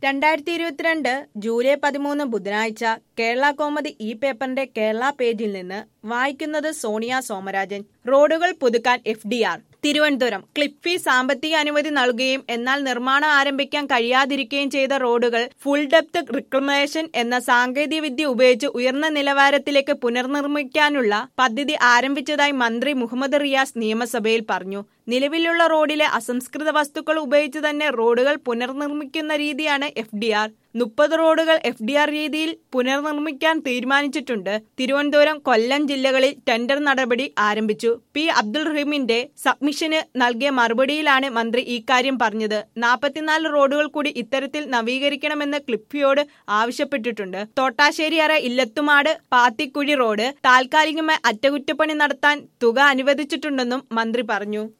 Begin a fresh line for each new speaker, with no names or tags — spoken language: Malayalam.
രണ്ടായിരത്തി ഇരുപത്തിരണ്ട് ജൂലൈ പതിമൂന്ന് ബുധനാഴ്ച കേരള കോമതി ഈ പേപ്പറിന്റെ കേരള പേജിൽ നിന്ന് വായിക്കുന്നത് സോണിയ സോമരാജൻ റോഡുകൾ പുതുക്കാൻ F D R Thiruvananthapuram KIIFB സാമ്പത്തിക അനുമതി നൽകുകയും എന്നാൽ നിർമ്മാണം ആരംഭിക്കാൻ കഴിയാതിരിക്കുകയും ചെയ്ത റോഡുകൾ ഫുൾ ഡെപ്ത് റിക്ലമേഷൻ എന്ന സാങ്കേതിക വിദ്യ ഉപയോഗിച്ച് ഉയർന്ന നിലവാരത്തിലേക്ക് പുനർനിർമ്മിക്കാനുള്ള പദ്ധതി ആരംഭിച്ചതായി മന്ത്രി മുഹമ്മദ് റിയാസ് നിയമസഭയിൽ പറഞ്ഞു നിലവിലുള്ള റോഡിലെ അസംസ്കൃത വസ്തുക്കൾ ഉപയോഗിച്ച് തന്നെ റോഡുകൾ പുനർനിർമ്മിക്കുന്ന രീതിയാണ് എഫ് ഡി ആർ മുപ്പത് റോഡുകൾ എഫ് ഡി ആർ രീതിയിൽ പുനർനിർമ്മിക്കാൻ തീരുമാനിച്ചിട്ടുണ്ട് തിരുവനന്തപുരം കൊല്ലം ജില്ലകളിൽ ടെൻഡർ നടപടി ആരംഭിച്ചു പി അബ്ദുൾ റഹീമിന്റെ സബ്മിഷന് നൽകിയ മറുപടിയിലാണ് മന്ത്രി ഇക്കാര്യം പറഞ്ഞത് നാൽപ്പത്തിനാല് റോഡുകൾ കൂടി ഇത്തരത്തിൽ നവീകരിക്കണമെന്ന് ക്ലിഫിയോട് ആവശ്യപ്പെട്ടിട്ടുണ്ട് തോട്ടാശ്ശേരിയറ ഇല്ലത്തുമാട് പാത്തിക്കുഴി റോഡ് താൽക്കാലികമായി അറ്റകുറ്റപ്പണി നടത്താൻ തുക അനുവദിച്ചിട്ടുണ്ടെന്നും മന്ത്രി പറഞ്ഞു